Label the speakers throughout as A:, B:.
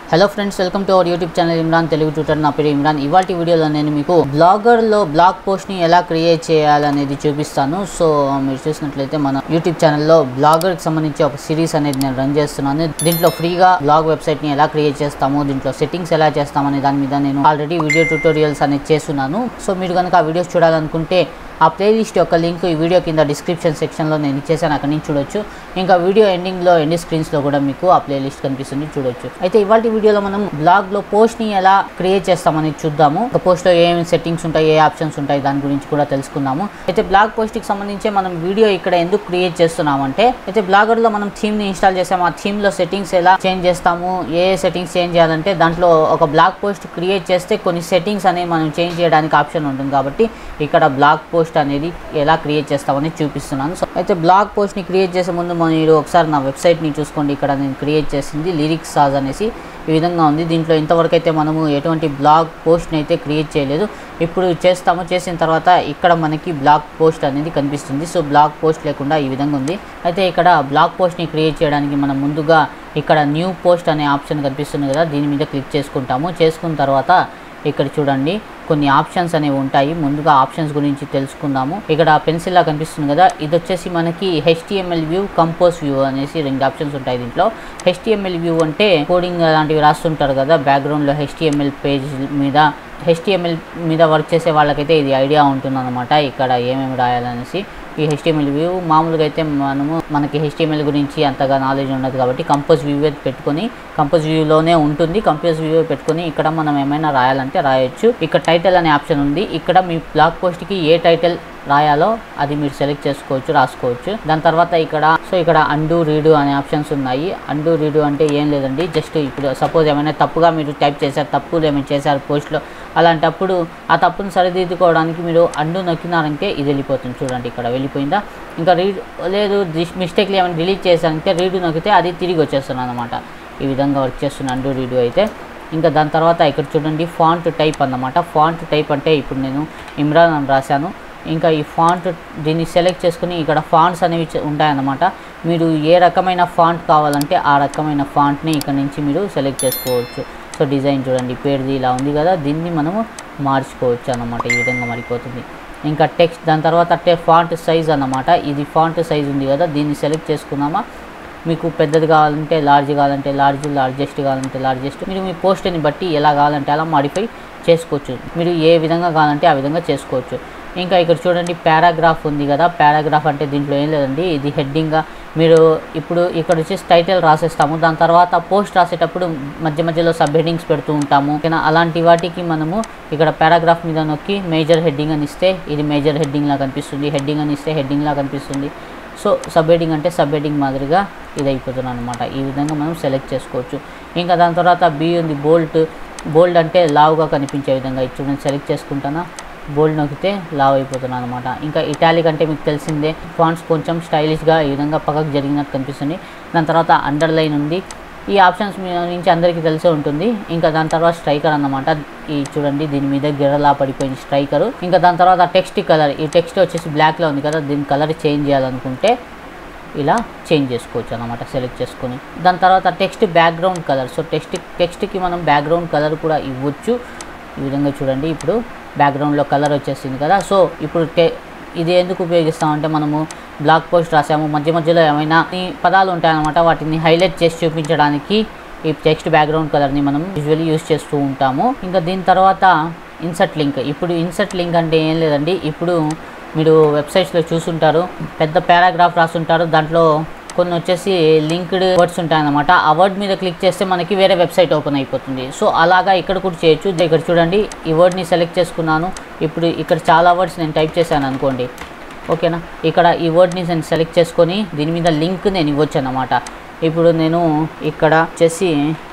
A: hello friends welcome to our YouTube channel Imran Telugu tutor నా పేరు ఇమ్రాన్ ఇవాళ వీడియోలో నేను మీకు బ్లాగర్లో బ్లాగ్ పోస్ట్ని ఎలా క్రియేట్ చేయాలనేది చూపిస్తాను సో మీరు చూసినట్లయితే మన యూట్యూబ్ ఛానల్లో బ్లాగర్కి సంబంధించి ఒక సిరీస్ అనేది నేను రన్ చేస్తున్నాను దీంట్లో ఫ్రీగా బ్లాగ్ వెబ్సైట్ని ఎలా క్రియేట్ చేస్తాము దీంట్లో సెట్టింగ్స్ ఎలా చేస్తామనే దాని మీద నేను ఆల్రెడీ వీడియో ట్యూటోరియల్స్ అనేది చేస్తున్నాను సో మీరు కనుక ఆ వీడియోస్ చూడాలనుకుంటే ఆ ప్లేలిస్ట్ యొక్క లింక్ ఈ వీడియో కింద డిస్క్రిప్షన్ సెక్షన్లో నేను ఇచ్చేసాను అక్కడి నుంచి చూడొచ్చు ఇంకా వీడియో ఎండింగ్లో ఎండ్ స్క్రీన్స్లో కూడా మీకు ఆ ప్లేలిస్ట్ కనిపిస్తుంది చూడొచ్చు అయితే ఇవాళ వీడియోలో మనం బ్లాగ్లో పోస్ట్ని ఎలా క్రియేట్ చేస్తామని చూద్దాము ఒక పోస్ట్లో ఏమేమి సెట్టింగ్స్ ఉంటాయి ఏ ఆప్షన్స్ ఉంటాయి దాని గురించి కూడా తెలుసుకుందాము అయితే బ్లాగ్ పోస్ట్కి సంబంధించి మనం వీడియో ఇక్కడ ఎందుకు క్రియేట్ చేస్తున్నామంటే అయితే బ్లాగర్లో మనం థీమ్ని ఇన్స్టాల్ చేసాము ఆ థీమ్లో సెట్టింగ్స్ ఎలా చేంజ్ చేస్తాము ఏ సెట్టింగ్స్ చేంజ్ చేయాలంటే దాంట్లో ఒక బ్లాగ్ పోస్ట్ క్రియేట్ చేస్తే కొన్ని సెట్టింగ్స్ అనేవి మనం చేంజ్ చేయడానికి ఆప్షన్ ఉంటుంది కాబట్టి ఇక్కడ బ్లాగ్ పోస్ట్ అనేది ఎలా క్రియేట్ చేస్తామని చూపిస్తున్నాను సో అయితే బ్లాగ్ పోస్ట్ని క్రియేట్ చేసే ముందు మీరు ఒకసారి నా వెబ్సైట్ని చూసుకోండి ఇక్కడ నేను క్రియేట్ చేసింది లిరిక్స్ సాజ్ అనేసి ఈ విధంగా ఉంది దీంట్లో ఇంతవరకు అయితే మనము ఎటువంటి బ్లాగ్ పోస్ట్ని అయితే క్రియేట్ చేయలేదు ఇప్పుడు చేస్తాము చేసిన తర్వాత ఇక్కడ మనకి బ్లాగ్ పోస్ట్ అనేది కనిపిస్తుంది సో బ్లాగ్ పోస్ట్ లేకుండా ఈ విధంగా ఉంది అయితే ఇక్కడ బ్లాగ్ పోస్ట్ని క్రియేట్ చేయడానికి మనం ముందుగా ఇక్కడ న్యూ పోస్ట్ అనే ఆప్షన్ కనిపిస్తుంది కదా దీని మీద క్లిక్ చేసుకుంటాము చేసుకున్న తర్వాత ఇక్కడ చూడండి కొన్ని ఆప్షన్స్ అనేవి ఉంటాయి ముందుగా ఆప్షన్స్ గురించి తెలుసుకుందాము ఇక్కడ పెన్సిల్ లా కనిపిస్తుంది కదా ఇది వచ్చేసి మనకి హెచ్టిఎంఎల్ వ్యూ కంపోజ్ వ్యూ అనేసి రెండు ఆప్షన్స్ ఉంటాయి దీంట్లో హెచ్టిఎంఎల్ వ్యూ అంటే కోడింగ్ అలాంటివి రాస్తుంటారు కదా బ్యాక్గ్రౌండ్లో హెచ్టిఎంఎల్ పేజ్ మీద హెచ్టిఎంఎల్ మీద వర్క్ చేసే వాళ్ళకైతే ఇది ఐడియా ఉంటుందన్నమాట ఇక్కడ ఏమేమి రాయాలనేసి ఈ హెచ్టిఎంఎల్ వ్యూ మామూలుగా అయితే మనము మనకి హెచ్టిఎంఎల్ గురించి అంతగా నాలెడ్జ్ ఉండదు కాబట్టి కంపోజ్ వ్యూ పెట్టుకొని కంపోజ్ వ్యూలోనే ఉంటుంది కంపోజ్ వ్యూ పెట్టుకొని ఇక్కడ మనం ఏమైనా రాయాలంటే రాయొచ్చు ఇక్కడ టైటిల్ అనే ఆప్షన్ ఉంది ఇక్కడ మీ బ్లాగ్ పోస్ట్కి ఏ టైటిల్ రాయాలో అది మీరు సెలెక్ట్ చేసుకోవచ్చు రాసుకోవచ్చు దాని తర్వాత ఇక్కడ సో ఇక్కడ అండు రీడు అనే ఆప్షన్స్ ఉన్నాయి అండు రీడు అంటే ఏం లేదండి జస్ట్ ఇప్పుడు సపోజ్ ఏమైనా తప్పుగా మీరు టైప్ చేశారు తప్పులు ఏమైనా చేశారు పోస్ట్లో అలాంటప్పుడు ఆ తప్పును సరిదిద్దుకోవడానికి మీరు అండు నొక్కినారంటే ఇది వెళ్ళిపోతుంది చూడండి ఇక్కడ వెళ్ళిపోయిందా ఇంకా రీడ్ లేదు మిస్టేక్లు ఏమైనా డిలీట్ చేశారంటే రీడు నొక్కితే అది తిరిగి వచ్చేస్తుంది అనమాట ఈ విధంగా వర్క్ చేస్తున్న అండు రీడు అయితే ఇంకా దాని తర్వాత ఇక్కడ చూడండి ఫాంట్ టైప్ అన్నమాట ఫాంట్ టైప్ అంటే ఇప్పుడు నేను ఇమ్రాన్ అని రాశాను ఇంకా ఈ ఫాంట్ దీన్ని సెలెక్ట్ చేసుకుని ఇక్కడ ఫాంట్స్ అనేవి చ- ఉంటాయన్నమాట మీరు ఏ రకమైన ఫాంట్ కావాలంటే ఆ రకమైన ఫాంట్ని ఇక్కడ నుంచి మీరు సెలెక్ట్ చేసుకోవచ్చు సో డిజైన్ చూడండి పేరుది ఇలా ఉంది కదా దీన్ని మనము మార్చుకోవచ్చు అన్నమాట ఈ విధంగా మారిపోతుంది ఇంకా టెక్స్ట్ దాని తర్వాత అంటే ఫాంట్ సైజ్ అన్నమాట ఇది ఫాంట్ సైజ్ ఉంది కదా దీన్ని సెలెక్ట్ చేసుకున్నామా మీకు పెద్దది కావాలంటే లార్జ్ కావాలంటే లార్జ్ లార్జెస్ట్ కావాలంటే లార్జెస్ట్ మీరు మీ పోస్ట్ని బట్టి ఎలా కావాలంటే అలా మాడిఫై చేసుకోవచ్చు మీరు ఏ విధంగా కావాలంటే ఆ విధంగా చేసుకోవచ్చు ఇంకా ఇక్కడ చూడండి పారాగ్రాఫ్ ఉంది కదా పారాగ్రాఫ్ అంటే దీంట్లో ఏం లేదండి ఇది హెడ్డింగ్గా మీరు ఇప్పుడు ఇక్కడ వచ్చేసి టైటిల్ రాసేస్తాము దాని తర్వాత పోస్ట్ రాసేటప్పుడు మధ్య మధ్యలో సబ్ హెడ్డింగ్స్ పెడుతూ ఉంటాము ఓకేనా అలాంటి వాటికి మనము ఇక్కడ పారాగ్రాఫ్ మీద నొక్కి మేజర్ హెడ్డింగ్ అని ఇస్తే ఇది మేజర్ హెడ్డింగ్ లా కనిపిస్తుంది హెడ్డింగ్ అని ఇస్తే హెడ్డింగ్ లా కనిపిస్తుంది సో సబ్ హెడ్డింగ్ అంటే సబ్ హెడ్డింగ్ మాదిరిగా ఇది అయిపోతుంది అనమాట ఈ విధంగా మనం సెలెక్ట్ చేసుకోవచ్చు ఇంకా దాని తర్వాత బి ఉంది బోల్ట్ బోల్డ్ అంటే లావుగా కనిపించే విధంగా ఇది చూడండి సెలెక్ట్ చేసుకుంటానా బోల్డ్ నొక్కితే లావ్ అయిపోతున్నాను అనమాట ఇంకా ఇటాలిక్ అంటే మీకు తెలిసిందే ఫాంట్స్ కొంచెం స్టైలిష్గా ఈ విధంగా పక్కకు జరిగినట్టు కనిపిస్తుంది దాని తర్వాత అండర్లైన్ ఉంది ఈ ఆప్షన్స్ మీ నుంచి అందరికీ తెలిసే ఉంటుంది ఇంకా దాని తర్వాత స్ట్రైకర్ అన్నమాట ఈ చూడండి దీని మీద గిరలా పడిపోయింది స్ట్రైకర్ ఇంకా దాని తర్వాత టెక్స్ట్ కలర్ ఈ టెక్స్ట్ వచ్చేసి బ్లాక్లో ఉంది కదా దీని కలర్ చేంజ్ చేయాలనుకుంటే ఇలా చేంజ్ చేసుకోవచ్చు అనమాట సెలెక్ట్ చేసుకొని దాని తర్వాత text background colour so text టెక్స్ట్కి మనం బ్యాక్గ్రౌండ్ కలర్ కూడా ఇవ్వచ్చు ఈ విధంగా చూడండి ఇప్పుడు బ్యాక్గ్రౌండ్లో కలర్ వచ్చేసింది కదా సో ఇప్పుడు టె ఇది ఎందుకు ఉపయోగిస్తామంటే మనము బ్లాగ్ పోస్ట్ రాసాము మధ్య మధ్యలో ఏమైనా ఈ పదాలు ఉంటాయన్నమాట వాటిని హైలైట్ చేసి చూపించడానికి ఈ టెక్స్ట్ బ్యాక్గ్రౌండ్ కలర్ని మనం యూజువల్లీ యూస్ చేస్తూ ఉంటాము ఇంకా దీని తర్వాత ఇన్సర్ట్ లింక్ ఇప్పుడు ఇన్సర్ట్ లింక్ అంటే ఏం లేదండి ఇప్పుడు మీరు వెబ్సైట్స్లో చూసుంటారు పెద్ద పారాగ్రాఫ్ రాసుంటారు దాంట్లో కొన్ని వచ్చేసి లింక్డ్ వర్డ్స్ ఉంటాయన్నమాట ఆ వర్డ్ మీద క్లిక్ చేస్తే మనకి వేరే వెబ్సైట్ ఓపెన్ అయిపోతుంది సో అలాగా ఇక్కడ కూడా చేయొచ్చు ఇక్కడ చూడండి ఈ వర్డ్ని సెలెక్ట్ చేసుకున్నాను ఇప్పుడు ఇక్కడ చాలా వర్డ్స్ నేను టైప్ చేశాను అనుకోండి ఓకేనా ఇక్కడ ఈ వర్డ్ని నేను సెలెక్ట్ చేసుకొని దీని మీద లింక్ నేను ఇవ్వచ్చు అన్నమాట ఇప్పుడు నేను ఇక్కడ వచ్చేసి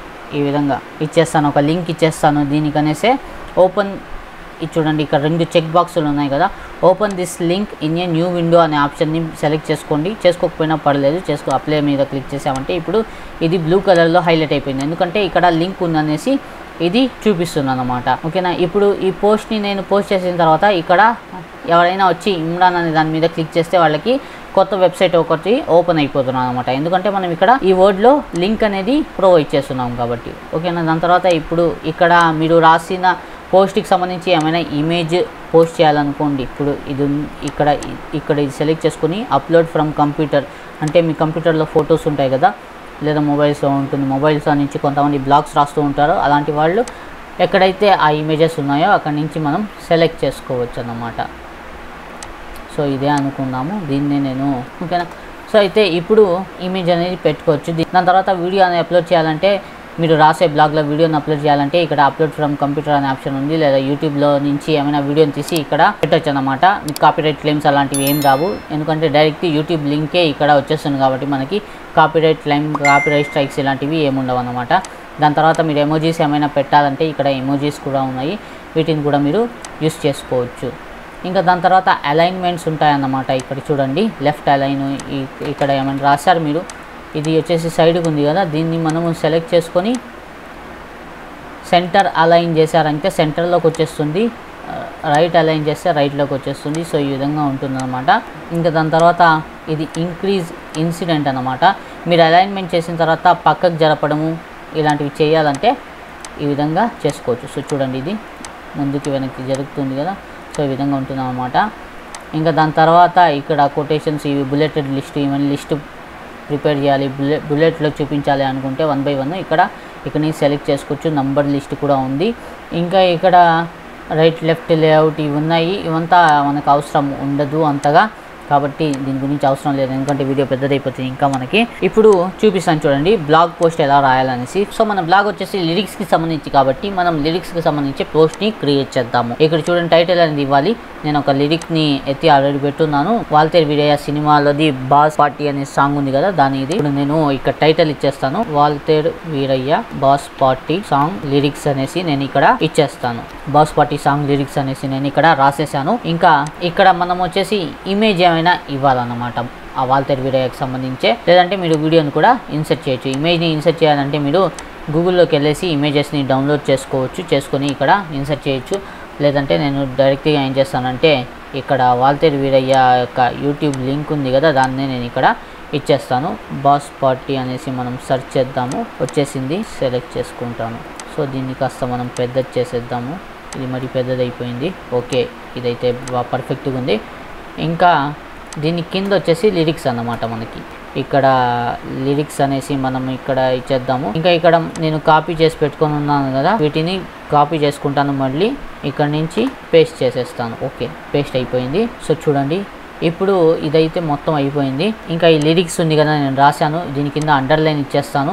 A: ఈ విధంగా ఇచ్చేస్తాను ఒక లింక్ ఇచ్చేస్తాను దీనికనేసే ఓపెన్ ఇది చూడండి ఇక్కడ రెండు చెక్ బాక్సులు ఉన్నాయి కదా open this link in a new window అనే ఆప్షన్ని సెలెక్ట్ చేసుకోండి చేసుకోకపోయినా పర్లేదు చేసుకో అప్లై మీద క్లిక్ చేసామంటే ఇప్పుడు ఇది బ్లూ కలర్లో హైలైట్ అయిపోయింది ఎందుకంటే ఇక్కడ లింక్ ఉందనేసి ఇది చూపిస్తుంది అనమాట ఓకేనా ఇప్పుడు ఈ పోస్ట్ని నేను పోస్ట్ చేసిన తర్వాత ఇక్కడ ఎవరైనా వచ్చి ఇమ్రాన్ అనే దాని మీద క్లిక్ చేస్తే వాళ్ళకి కొత్త వెబ్సైట్ ఒకటి ఓపెన్ అయిపోతున్నాం అనమాట ఎందుకంటే మనం ఇక్కడ ఈ వర్డ్లో లింక్ అనేది ప్రొవైడ్ చేస్తున్నాం కాబట్టి ఓకేనా దాని తర్వాత ఇప్పుడు ఇక్కడ మీరు రాసిన పోస్ట్కి సంబంధించి ఏమైనా ఇమేజ్ పోస్ట్ చేయాలనుకోండి ఇప్పుడు ఇది ఉన్- ఇక్కడ ఇక్కడ ఇది సెలెక్ట్ చేసుకుని అప్లోడ్ ఫ్రమ్ కంప్యూటర్ అంటే మీ కంప్యూటర్లో ఫొటోస్ ఉంటాయి కదా లేదా మొబైల్స్లో ఉంటుంది మొబైల్స్ నుంచి కొంతమంది బ్లాగ్స్ రాస్తూ ఉంటారు అలాంటి వాళ్ళు ఎక్కడైతే ఆ ఇమేజెస్ ఉన్నాయో అక్కడి నుంచి మనం సెలెక్ట్ చేసుకోవచ్చు అన్నమాట సో ఇదే అనుకున్నాము దీన్ని నేను ఓకేనా సో అయితే ఇప్పుడు ఇమేజ్ అనేది పెట్టుకోవచ్చు దీ- దాని తర్వాత వీడియో అనేది అప్లోడ్ చేయాలంటే మీరు రాసే బ్లాగ్లో వీడియోని అప్లోడ్ చేయాలంటే ఇక్కడ అప్లోడ్ ఫ్రమ్ కంప్యూటర్ అనే ఆప్షన్ ఉంది లేదా యూట్యూబ్లో నుంచి ఏమైనా వీడియోని తీసి ఇక్కడ పెట్టొచ్చు అనమాట మీకు కాపీరైట్ క్లెయిమ్స్ అలాంటివి ఏం రావు ఎందుకంటే డైరెక్ట్ యూట్యూబ్ లింకే ఇక్కడ వచ్చేస్తుంది కాబట్టి మనకి కాపీరైట్ క్లెయిమ్ కాపీరైట్ స్ట్రైక్స్ ఇలాంటివి ఏముండవు అనమాట దాని తర్వాత మీరు ఎమోజీస్ ఏమైనా పెట్టాలంటే ఇక్కడ ఎమోజీస్ కూడా ఉన్నాయి వీటిని కూడా మీరు యూస్ చేసుకోవచ్చు ఇంకా దాని తర్వాత అలైన్మెంట్స్ ఉంటాయన్నమాట ఇక్కడ చూడండి లెఫ్ట్ అలైన్ ఇక్కడ ఏమైనా రాశారు మీరు ఇది వచ్చేసి సైడ్కి ఉంది కదా దీన్ని మనము సెలెక్ట్ చేసుకొని సెంటర్ అలైన్ చేశారంటే సెంటర్లోకి వచ్చేస్తుంది రైట్ అలైన్ చేస్తే రైట్లోకి వచ్చేస్తుంది సో ఈ విధంగా ఉంటుందన్నమాట ఇంకా దాని తర్వాత ఇది ఇంక్రీజ్ ఇన్సిడెంట్ అనమాట మీరు అలైన్మెంట్ చేసిన తర్వాత పక్కకు జరపడము ఇలాంటివి చేయాలంటే ఈ విధంగా చేసుకోవచ్చు సో చూడండి ఇది ముందుకి వెనక్కి జరుగుతుంది కదా సో ఈ విధంగా ఉంటుంది అనమాట ఇంకా దాని తర్వాత ఇక్కడ కొటేషన్స్ ఇవి బుల్లెటెడ్ లిస్ట్ ఇవన్నీ లిస్ట్ ప్రిపేర్ చేయాలి బుల్లెట్ బుల్లెట్లో చూపించాలి అనుకుంటే వన్ బై వన్ ఇక్కడ ఇక్కడ నుంచి సెలెక్ట్ చేసుకోవచ్చు నంబర్ లిస్ట్ కూడా ఉంది ఇంకా ఇక్కడ రైట్ లెఫ్ట్ లేఅవుట్ ఇవి ఉన్నాయి ఇవంతా మనకు అవసరం ఉండదు అంతగా కాబట్టి దీని గురించి అవసరం లేదు ఎందుకంటే వీడియో పెద్దదైపోతుంది ఇంకా మనకి ఇప్పుడు చూపిస్తాను చూడండి బ్లాగ్ పోస్ట్ ఎలా రాయాలనేసి సో మన బ్లాగ్ వచ్చేసి లిరిక్స్కి సంబంధించి కాబట్టి మనం లిరిక్స్కి సంబంధించి పోస్ట్ని క్రియేట్ చేద్దాము ఇక్కడ చూడండి టైటిల్ అనేది ఇవ్వాలి నేను ఒక లిరిక్ని ఎత్తి ఆల్రెడీ పెట్టున్నాను వాల్తేర్ వీరయ్య సినిమాలోది బాస్ పార్టీ అనే సాంగ్ ఉంది కదా దాని ఇది ఇప్పుడు నేను ఇక్కడ టైటిల్ ఇచ్చేస్తాను Waltair Veerayya boss party song lyrics అనేసి నేను ఇక్కడ ఇచ్చేస్తాను బాస్ పార్టీ సాంగ్ లిరిక్స్ అనేసి నేను ఇక్కడ రాసేసాను ఇంకా ఇక్కడ మనం వచ్చేసి ఇమేజ్ ఏమైనా ఇవ్వాలన్నమాట ఆ వాల్తేర్ వీడియోకి సంబంధించే లేదంటే మీరు వీడియోని కూడా ఇన్సర్ట్ చేయొచ్చు ఇమేజ్ని ఇన్సర్ట్ చేయాలంటే మీరు గూగుల్లోకి వెళ్ళేసి ఇమేజెస్ని డౌన్లోడ్ చేసుకోవచ్చు చేసుకొని ఇక్కడ ఇన్సర్ట్ చేయొచ్చు లేదంటే నేను డైరెక్ట్గా ఏం చేస్తానంటే ఇక్కడ వాల్తేర్ వీరయ్య యొక్క యూట్యూబ్ లింక్ ఉంది కదా దాన్ని నేను ఇక్కడ ఇచ్చేస్తాను బాస్ పార్టీ అనేసి మనం సెర్చ్ చేద్దాము వచ్చేసింది సెలెక్ట్ చేసుకుంటాను సో దీన్ని కాస్త మనం పెద్దది చేసేద్దాము ఇది మరి పెద్దదైపోయింది ఓకే ఇదైతే బాగా పర్ఫెక్ట్గా ఉంది ఇంకా దీని కింద వచ్చేసి లిరిక్స్ అన్నమాట మనకి ఇక్కడ లిరిక్స్ అనేసి మనం ఇక్కడ ఇచ్చేద్దాము ఇంకా ఇక్కడ నేను కాపీ చేసి పెట్టుకొని ఉన్నాను కదా వీటిని కాపీ చేసుకుంటాను మళ్ళీ ఇక్కడ నుంచి పేస్ట్ చేసేస్తాను ఓకే పేస్ట్ అయిపోయింది సో చూడండి ఇప్పుడు ఇదైతే మొత్తం అయిపోయింది ఇంకా ఈ లిరిక్స్ ఉంది కదా నేను రాశాను దీని కింద అండర్లైన్ ఇచ్చేస్తాను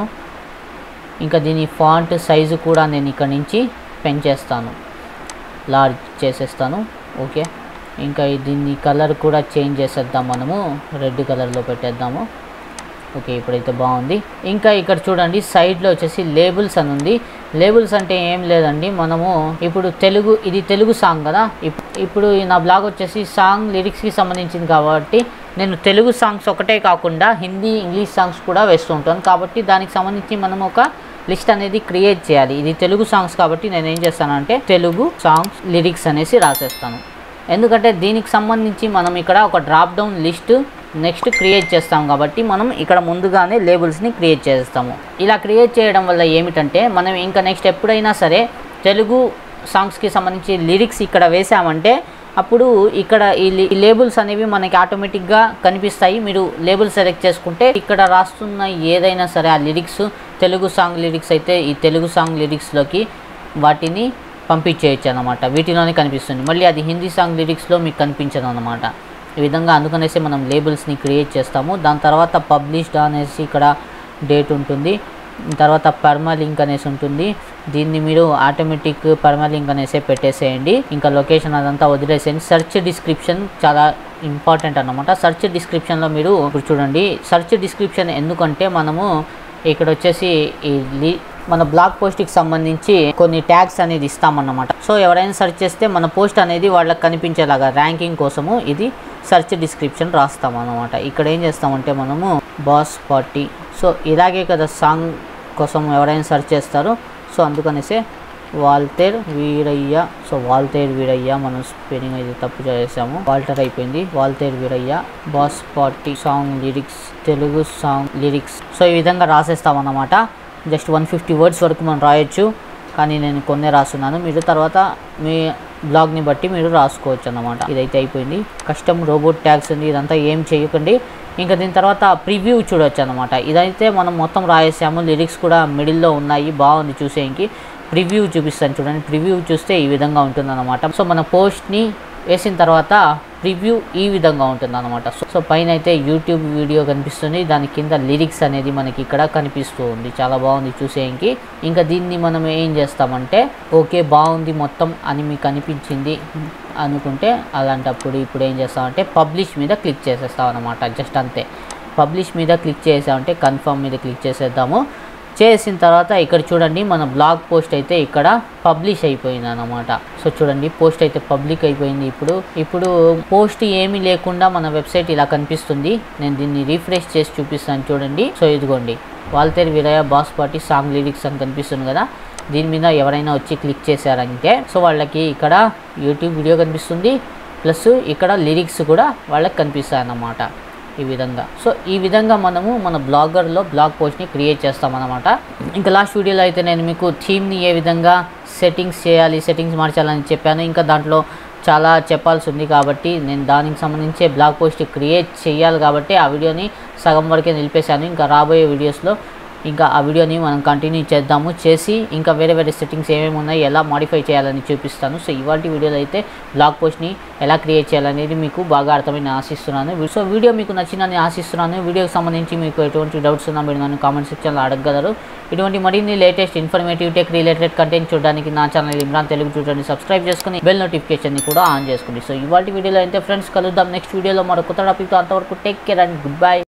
A: ఇంకా దీని ఫాంట్ సైజు కూడా నేను ఇక్కడ నుంచి పెంచేస్తాను లార్జ్ చేసేస్తాను ఓకే ఇంకా ఈ దీన్ని కలర్ కూడా చేంజ్ చేసేద్దాం మనము రెడ్ కలర్లో పెట్టేద్దాము ఓకే ఇప్పుడైతే బాగుంది ఇంకా ఇక్కడ చూడండి సైడ్లో వచ్చేసి లేబుల్స్ అని ఉంది లేబుల్స్ అంటే ఏం లేదండి మనము ఇప్పుడు తెలుగు ఇది తెలుగు సాంగ్ కదా ఇప్- ఇప్పుడు ఈ నా బ్లాగ్ వచ్చేసి సాంగ్ లిరిక్స్కి సంబంధించింది కాబట్టి నేను తెలుగు సాంగ్స్ ఒకటే కాకుండా హిందీ ఇంగ్లీష్ సాంగ్స్ కూడా వేస్తూ ఉంటాను కాబట్టి దానికి సంబంధించి మనం ఒక లిస్ట్ అనేది క్రియేట్ చేయాలి ఇది తెలుగు సాంగ్స్ కాబట్టి నేను ఏం చేస్తానంటే తెలుగు సాంగ్స్ లిరిక్స్ అనేసి రాసేస్తాను ఎందుకంటే దీనికి సంబంధించి మనం ఇక్కడ ఒక drop down list next create చేస్తాం కాబట్టి మనం ఇక్కడ ముందుగానే లేబుల్స్ని క్రియేట్ చేస్తాము ఇలా క్రియేట్ చేయడం వల్ల ఏమిటంటే మనం ఇంకా నెక్స్ట్ ఎప్పుడైనా సరే తెలుగు సాంగ్స్కి సంబంధించి లిరిక్స్ ఇక్కడ వేసామంటే అప్పుడు ఇక్కడ ఈ లే- ఈ లేబుల్స్ అనేవి మనకి ఆటోమేటిక్గా కనిపిస్తాయి మీరు లేబుల్ సెలెక్ట్ చేసుకుంటే ఇక్కడ రాస్తున్న ఏదైనా సరే ఆ లిరిక్స్ తెలుగు సాంగ్ లిరిక్స్ అయితే ఈ తెలుగు సాంగ్ లిరిక్స్లోకి వాటిని పంపించేయచ్చు అనమాట వీటిలోనే కనిపిస్తుంది మళ్ళీ అది హిందీ సాంగ్ లిరిక్స్లో మీకు కనిపించదు అనమాట ఈ విధంగా అందుకనేసి మనం లేబుల్స్ని క్రియేట్ చేస్తాము దాని తర్వాత పబ్లిష్డ్ అనేసి ఇక్కడ డేట్ ఉంటుంది తర్వాత పర్మాలింక్ అనేసి ఉంటుంది దీన్ని మీరు ఆటోమేటిక్ పర్మాలింక్ అనేసి పెట్టేసేయండి ఇంకా లొకేషన్ అదంతా వదిలేసేయండి సెర్చ్ డిస్క్రిప్షన్ చాలా ఇంపార్టెంట్ అన్నమాట సెర్చ్ డిస్క్రిప్షన్లో మీరు ఇప్పుడు చూడండి సెర్చ్ డిస్క్రిప్షన్ ఎందుకంటే మనము ఇక్కడ వచ్చేసి ఈ లి- మన బ్లాగ్ పోస్ట్కి సంబంధించి కొన్ని ట్యాగ్స్ అనేది ఇస్తామన్నమాట సో ఎవరైనా సెర్చ్ చేస్తే మన పోస్ట్ అనేది వాళ్ళకి కనిపించేలాగా ర్యాంకింగ్ కోసము ఇది సెర్చ్ డిస్క్రిప్షన్ రాస్తాం అన్నమాట ఇక్కడ ఏం చేస్తామంటే మనము బాస్ పార్టీ సో ఇలాగే కదా సాంగ్ కోసం ఎవరైనా సెర్చ్ చేస్తారో సో అందుకనేసే వాల్తేర్ వీరయ్య సో వాల్తేర్ వీరయ్య మనం స్పెల్లింగ్ అయితే తప్పు చేసాము వాల్టర్ అయిపోయింది Waltair Veerayya boss party song lyrics Telugu song lyrics so ఈ విధంగా రాసేస్తాం అన్నమాట జస్ట్ వన్ ఫిఫ్టీ వర్డ్స్ వరకు మనం రాయొచ్చు కానీ నేను కొన్నే రాస్తున్నాను మీరు తర్వాత మీ బ్లాగ్ని బట్టి మీరు రాసుకోవచ్చు అన్నమాట ఇదైతే అయిపోయింది కస్టమ్ రోబోట్ ట్యాగ్స్ ఉంది ఇదంతా ఏం చేయకండి ఇంకా దీని తర్వాత ప్రివ్యూ చూడొచ్చు అనమాట ఇదైతే మనం మొత్తం రాయేసాము లిరిక్స్ కూడా మిడిల్లో ఉన్నాయి బాగుంది చూసేకి ప్రివ్యూ చూపిస్తాను చూడండి ప్రివ్యూ చూస్తే ఈ విధంగా ఉంటుందన్నమాట సో మన పోస్ట్ని వేసిన తర్వాత ప్రివ్యూ ఈ విధంగా ఉంటుంది అనమాట సో పైన అయితే యూట్యూబ్ వీడియో కనిపిస్తుంది దాని కింద లిరిక్స్ అనేది మనకి ఇక్కడ కనిపిస్తూ ఉంది చాలా బాగుంది చూసేయంకి ఇంకా దీన్ని మనం ఏం చేస్తామంటే ఓకే బాగుంది మొత్తం అని మీకు అనిపించింది అనుకుంటే అలాంటప్పుడు ఇప్పుడు ఏం చేస్తామంటే పబ్లిష్ మీద క్లిక్ చేసేస్తాం అనమాట జస్ట్ అంతే పబ్లిష్ మీద క్లిక్ చేసామంటే కన్ఫర్మ్ మీద క్లిక్ చేసేద్దాము చేసిన తర్వాత ఇక్కడ చూడండి మన బ్లాగ్ పోస్ట్ అయితే ఇక్కడ పబ్లిష్ అయిపోయింది అనమాట సో చూడండి పోస్ట్ అయితే పబ్లిక్ అయిపోయింది ఇప్పుడు ఇప్పుడు పోస్ట్ ఏమీ లేకుండా మన వెబ్సైట్ ఇలా కనిపిస్తుంది నేను దీన్ని రీఫ్రెష్ చేసి చూపిస్తాను చూడండి సో ఇదిగోండి Waltair Veerayya boss party song lyrics అని కనిపిస్తుంది కదా దీని మీద ఎవరైనా వచ్చి క్లిక్ చేశారంటే సో వాళ్ళకి ఇక్కడ యూట్యూబ్ వీడియో కనిపిస్తుంది ప్లస్ ఇక్కడ లిరిక్స్ కూడా వాళ్ళకి కనిపిస్తాయి అన్నమాట ఈ విధంగా సో ఈ విధంగా మనము మన బ్లాగర్లో బ్లాగ్ పోస్ట్ని క్రియేట్ చేస్తామన్నమాట ఇంకా లాస్ట్ వీడియోలో అయితే నేను మీకు థీమ్ని ఏ విధంగా సెట్టింగ్స్ చేయాలి సెట్టింగ్స్ మార్చాలని చెప్పాను ఇంకా దాంట్లో చాలా చెప్పాల్సి ఉంది కాబట్టి నేను దానికి సంబంధించే బ్లాగ్ పోస్ట్ క్రియేట్ చేయాలి కాబట్టి ఆ వీడియోని సగం వరకే నిలిపేశాను ఇంకా రాబోయే వీడియోస్లో ఇంకా ఆ వీడియోని మనం కంటిన్యూ చేద్దాము చేసి ఇంకా వేరే వేరే సెట్టింగ్స్ ఏమేమి ఉన్నాయి ఎలా మాడిఫై చేయాలని చూపిస్తాను సో ఇవాళ వీడియోలో అయితే బ్లాగ్ పోస్ట్ని ఎలా క్రియేట్ చేయాలనేది మీకు బాగా అర్థమైంది ఆశిస్తున్నాను సో వీడియో మీకు నచ్చిందని ఆశిస్తున్నాను వీడియోకి సంబంధించి మీకు ఎటువంటి డౌట్స్ ఉన్నా మీరు నన్ను కామెంట్ సెక్షన్లో అడగగలరు ఇటువంటి మరిన్ని latest informative tech related content చూడడానికి నా ఛానల్ ఇమ్రాన్ తెలుగు చూడండి సబ్స్క్రైబ్ చేసుకుని బెల్ నోటిఫికేషన్ని కూడా ఆన్ చేసుకోండి సో ఇవాళ వీడియోలో అయితే ఫ్రెండ్స్ కలుద్దాం నెక్స్ట్ వీడియోలో మరో కొత్త టాపిక్తో అంతవరకు take care and good by